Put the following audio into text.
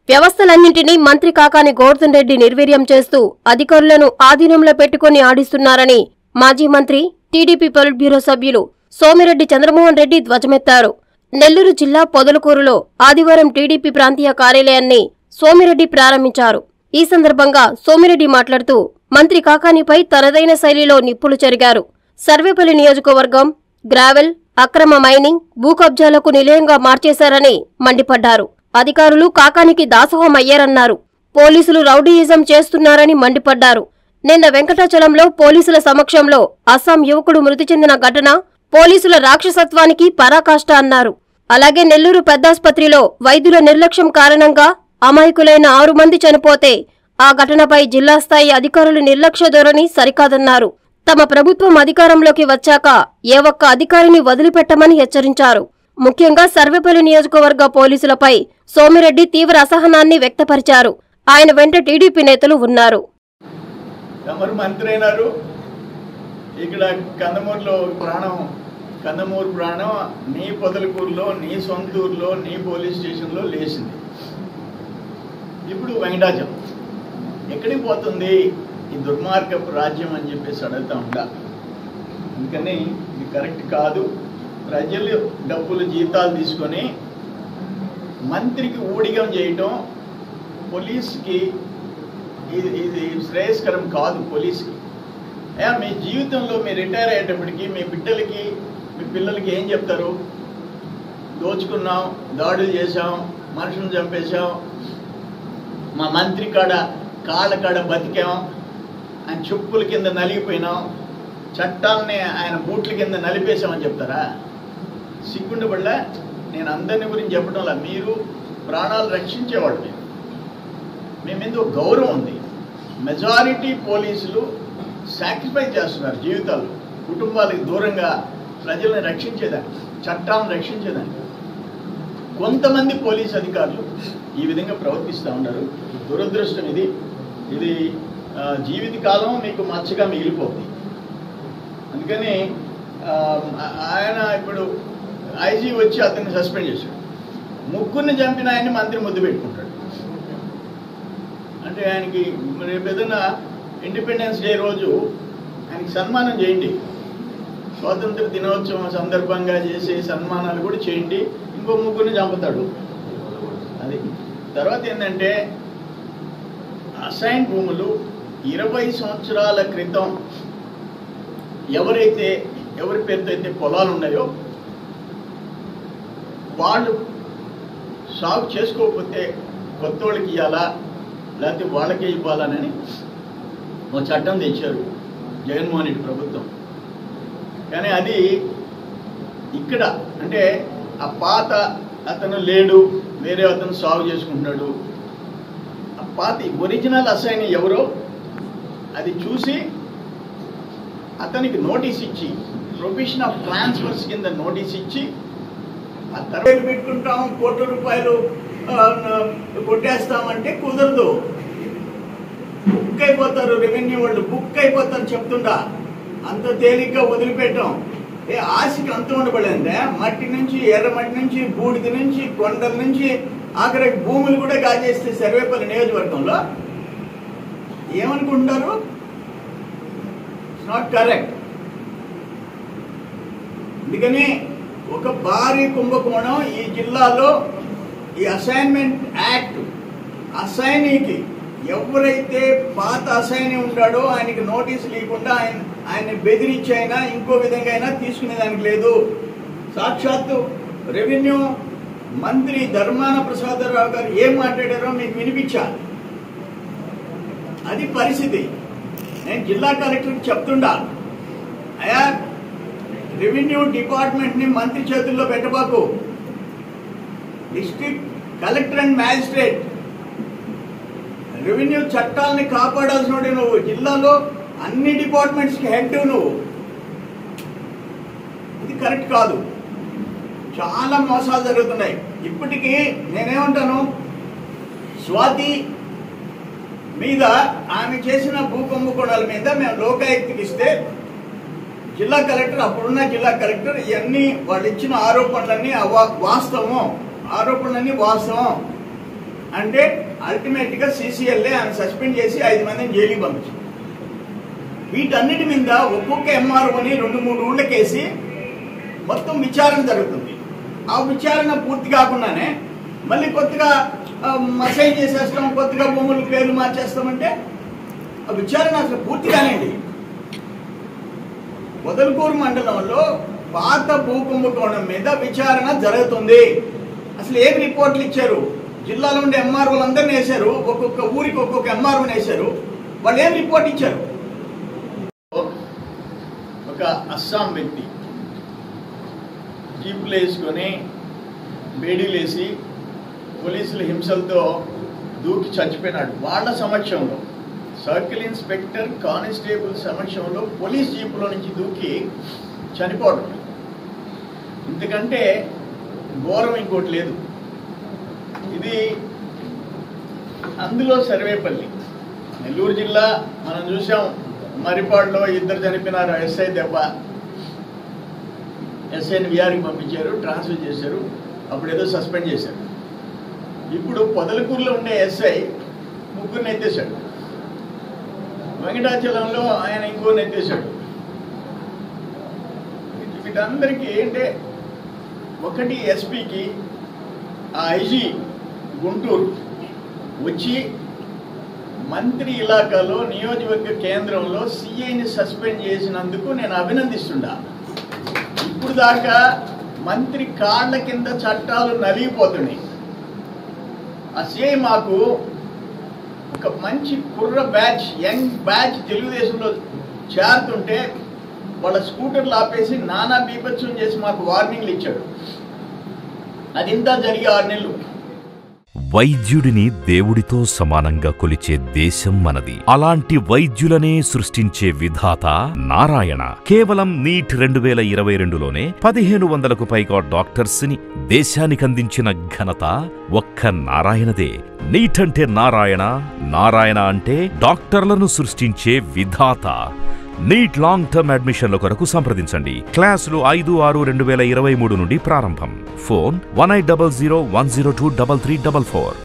వ్యవస్థలన్నింటినీ మంత్రి కాకాని గోవర్ధన్ రెడ్డి నిర్వీర్యం చేస్తూ అధికారులను ఆధీనంలో పెట్టుకుని ఆడిస్తున్నారని మాజీ మంత్రి టీడీపీ పొలిట్ బ్యూరో సభ్యులు సోమిరెడ్డి చంద్రమోహన్ రెడ్డి ధ్వజమెత్తారు నెల్లూరు జిల్లా పొదలకూరులో ఆదివారం టీడీపీ ప్రాంతీయ కార్యాలయాన్ని సోమిరెడ్డి ప్రారంభించారు ఈ సందర్భంగా సోమిరెడ్డి మాట్లాడుతూ మంత్రి కాకానిపై తనదైన శైలిలో నిప్పులు చెరిగారు సర్వేపల్లి నియోజకవర్గం గ్రావెల్ అక్రమ మైనింగ్ భూ కబ్జాలకు నిలయంగా మార్చేశారని మండిపడ్డారు అధికారులు కాకానికి దాసోహం అయ్యారన్నారు పోలీసులు రౌడీయిజం చేస్తున్నారని మండిపడ్డారు నిన్న వెంకటాచలంలో పోలీసుల సమక్షంలో అస్సాం యువకుడు మృతి చెందిన ఘటన పోలీసుల రాక్షసత్వానికి పరాకాష్ట అన్నారు అలాగే నెల్లూరు పెద్దాస్పత్రిలో వైద్యుల నిర్లక్ష్యం కారణంగా అమాయకులైన ఆరు మంది చనిపోతే ఆ ఘటనపై జిల్లా స్థాయి అధికారుల నిర్లక్ష్య ధోరణి సరికాదన్నారు తమ ప్రభుత్వం అధికారంలోకి వచ్చాక ఏ ఒక్క అధికారిని వదిలిపెట్టమని హెచ్చరించారు ముఖ్యంగా సర్వేపల్లి నియోజకవర్గ పోలీసులపై సోమిరెడ్డి తీవ్ర అసహనాన్ని వ్యక్తపరిచారు ఆయన వెంట టీడీపీ నేతలు ఉన్నారు తమరు మంత్రి అయినారు ఇక్కడ కందమూరులో ప్రాణం కందమూరు ప్రాణం నీ పొదలకూరులో నీ సొంత ఊర్లో నీ పోలీస్ స్టేషన్లో లేచింది ఇప్పుడు వెంకటాచలం ఎక్కడికి పోతుంది ఈ దుర్మార్గపు రాజ్యం అని చెప్పేసి అడుగుతా ఉంటా అందుకని ఇది కరెక్ట్ కాదు ప్రజలు డబ్బులు జీతాలు తీసుకొని మంత్రికి ఊడిగం చేయటం పోలీస్కి ఇది ఇది శ్రేయస్కరం కాదు పోలీస్కి ఏ, మీ జీవితంలో మీరు రిటైర్ అయ్యేటప్పటికి మీ బిడ్డలకి మీ పిల్లలకి ఏం చెప్తారు దోచుకున్నాం దాడులు చేశాం మనుషులను చంపేశాం మా మంత్రి కాడ కాళ్ళ కాడ బతికాం ఆయన చెప్పుల కింద నలిగిపోయినాం చట్టాలని ఆయన బూట్ల కింద నలిపేశామని చెప్తారా సిగ్గుండబడలే నేను అందరిని గురించి చెప్పడంలా మీరు ప్రాణాలు రక్షించేవాడు మీరు మీ మీద ఒక గౌరవం ఉంది మెజారిటీ పోలీసులు సాక్రిఫైస్ చేస్తున్నారు జీవితాలు కుటుంబాలకు దూరంగా ప్రజల్ని రక్షించేదానికి చట్టాలను రక్షించేదానికి కొంతమంది పోలీస్ అధికారులు ఈ విధంగా ప్రవర్తిస్తూ ఉన్నారు దురదృష్టం ఇది ఇది ఆ, జీవితకాలం మీకు మచ్చగా మిగిలిపోతుంది అందుకని ఆ, ఆయన ఇప్పుడు ఐజీ వచ్చి అతన్ని సస్పెండ్ చేశాడు ముగ్గురిని చంపిన ఆయన్ని మంత్రి ముద్దు పెట్టుకుంటాడు అంటే ఆయనకి రేపు ఏదైనా ఇండిపెండెన్స్ డే రోజు ఆయనకి సన్మానం చేయండి స్వాతంత్ర దినోత్సవం సందర్భంగా చేసే సన్మానాలు కూడా చేయండి ఇంకో ముగ్గురిని చంపుతాడు అది తర్వాత ఏంటంటే అసైన్ భూములు ఇరవై సంవత్సరాల క్రితం ఎవరైతే ఎవరి పేరుతో అయితే పొలాలు ఉన్నాయో వాళ్ళు సాగు చేసుకోకపోతే కొత్త వాళ్ళకి ఇవ్వాలా లేకపోతే వాళ్ళకే ఇవ్వాలని ఒక చట్టం తెచ్చారు జగన్మోహన్ రెడ్డి ప్రభుత్వం కానీ అది ఇక్కడ అంటే ఆ పాత అతను లేడు వేరే అతను సాగు చేసుకుంటున్నాడు ఆ పాత ఒరిజినల్ అసైన్ ఎవరో అది చూసి అతనికి నోటీస్ ఇచ్చి ప్రొఫెషన్ ఆఫ్ ట్రాన్స్ఫర్స్ కింద నోటీస్ ఇచ్చి ఆ తర్వాత పెట్టుకుంటాం కోట్ల రూపాయలు ఆ, న- కొట్టేస్తామంటే కుదరదు బుక్ అయిపోతారు రెవెన్యూ వాళ్ళు బుక్ అయిపోతారు చెప్తుండా అంత తేలిగ్గా వదిలిపెట్టాం ఏ ఆశకి అంత ఉండబడిందే మట్టి నుంచి ఎర్ర మట్టి నుంచి బూడిద నుంచి కొండల నుంచి ఆఖరి భూములు కూడా కాజేస్తే సర్వేపల్లి నియోజకవర్గంలో ఏమనుకుంటున్నారు నాట్ కరెక్ట్ అందుకని ఒక భారీ కుంభకోణం ఈ జిల్లాలో ఈ అసైన్మెంట్ యాక్ట్ అసైనీకి ఎవరైతే పాత అసైనీ ఉన్నాడో ఆయనకి నోటీస్ లేకుండా ఆయన ఆయన్ని బెదిరించి అయినా ఇంకో విధంగా అయినా తీసుకునేదానికి లేదు సాక్షాత్తు రెవెన్యూ మంత్రి ధర్మాన ప్రసాదరావు గారు ఏం మాట్లాడారో మీకు వినిపించాలి అది పరిస్థితి నేను జిల్లా కలెక్టర్కి చెప్తుండా అయా రెవెన్యూ డిపార్ట్మెంట్ ని మంత్రి చేతుల్లో పెట్టబాకు district collector and magistrate revenue చట్టాలని కాపాడాల్సిన నువ్వు జిల్లాలో అన్ని డిపార్ట్మెంట్స్ కి హెడ్ నువ్వు ఇది కరెక్ట్ కాదు చాలా మోసాలు జరుగుతున్నాయి ఇప్పటికీ నేనేమంటాను స్వాతి మీద ఆమె చేసిన భూ కుంభకోణాల మీద మేము లోకాయుక్తికి ఇస్తే జిల్లా కలెక్టర్ అప్పుడున్న జిల్లా కలెక్టర్ ఇవన్నీ వాళ్ళు ఇచ్చిన ఆరోపణలన్నీ అవా- వాస్తవం ఆరోపణలన్నీ వాస్తవం అంటే అల్టిమేట్ గా సిసిఎల్ఏ ఆయన సస్పెండ్ చేసి ఐదు మందిని జైలుకి పంపించారు వీటన్నిటి మీద ఒక్కొక్క ఎంఆర్ఓని రెండు మూడు ఊళ్ళకేసి మొత్తం విచారణ జరుగుతుంది ఆ విచారణ పూర్తి కాకుండానే మళ్ళీ కొత్తగా మసైన్ చేసేస్తాం కొత్తగా భూములు పేర్లు మార్చేస్తామంటే ఆ విచారణ అసలు పూర్తి కానివ్వండి వదలకూరు మండలంలో పాత భూ కుంభకోణం మీద విచారణ జరుగుతుంది అసలు ఏం రిపోర్ట్లు ఇచ్చారు జిల్లాలో ఉండే ఎంఆర్ఓలు అందరిని వేశారు ఒక్కొక్క ఊరికి ఒక్కొక్క ఎంఆర్ఓని వేశారు వాళ్ళు ఏం రిపోర్ట్ ఇచ్చారు ఒక అస్సాం వ్యక్తి జీపులు వేసుకొని బేడీలు వేసి పోలీసుల హింసలతో దూకి చచ్చిపోయినాడు వాళ్ళ సమక్షంలో సర్కిల్ ఇన్స్పెక్టర్ కానిస్టేబుల్ సమక్షంలో పోలీస్ జీపులో నుంచి దూకి చనిపోవడం ఇంతకంటే ఘోరం ఇంకోటి లేదు ఇది అందులో సర్వేపల్లి నెల్లూరు జిల్లా మనం చూసాం మరిపాడులో ఇద్దరు చనిపోయినారు ఎస్ఐ దెబ్బ ఎస్ఐని విఆర్కి పంపించారు ట్రాన్స్ఫర్ చేశారు అప్పుడు ఏదో సస్పెండ్ చేశారు ఇప్పుడు పొదలకూరులో ఉండే ఎస్ఐ ముగ్గురిని ఎత్తేశాడు వెంకటాచలంలో ఆయన ఇంకోని ఎత్తేశాడు వీటందరికీ అంటే ఒకటి ఎస్పీకి ఆ ఐజీ గుంటూరు వచ్చి మంత్రి ఇలాకాలో నియోజకవర్గ కేంద్రంలో సిఐని సస్పెండ్ చేసినందుకు నేను అభినందిస్తుండా ఇప్పుడు దాకా మంత్రి కాళ్ళ కింద చట్టాలు నలిగిపోతున్నాయి ఆ సిఐ మాకు ఒక మంచి కుర్ర బ్యాచ్ యంగ్ బ్యాచ్ తెలుగుదేశంలో చేరుతుంటే వాళ్ళ స్కూటర్లు ఆపేసి నానా బీభత్సం చేసి మాకు వార్నింగ్లు ఇచ్చాడు అది ఇంత జరిగి ఆరు నెలలు వైద్యుడిని దేవుడితో సమానంగా కొలిచే దేశం మనది అలాంటి వైద్యులనే సృష్టించే విధాత నారాయణ కేవలం నీట్ రెండు వేల ఇరవై రెండులోనే పదిహేను వందలకు పైగా డాక్టర్స్ ని దేశానికందించిన ఘనత ఒక్క నారాయణదే నీట్ అంటే నారాయణ నారాయణ అంటే డాక్టర్లను సృష్టించే విధాత నీట్ లాంగ్ టర్మ్ అడ్మిషన్ల కొరకు సంప్రదించండి క్లాసులు ఐదు ఆరు రెండు వేల ఇరవై మూడు నుండి ప్రారంభం phone one eight double zero one zero two double three double four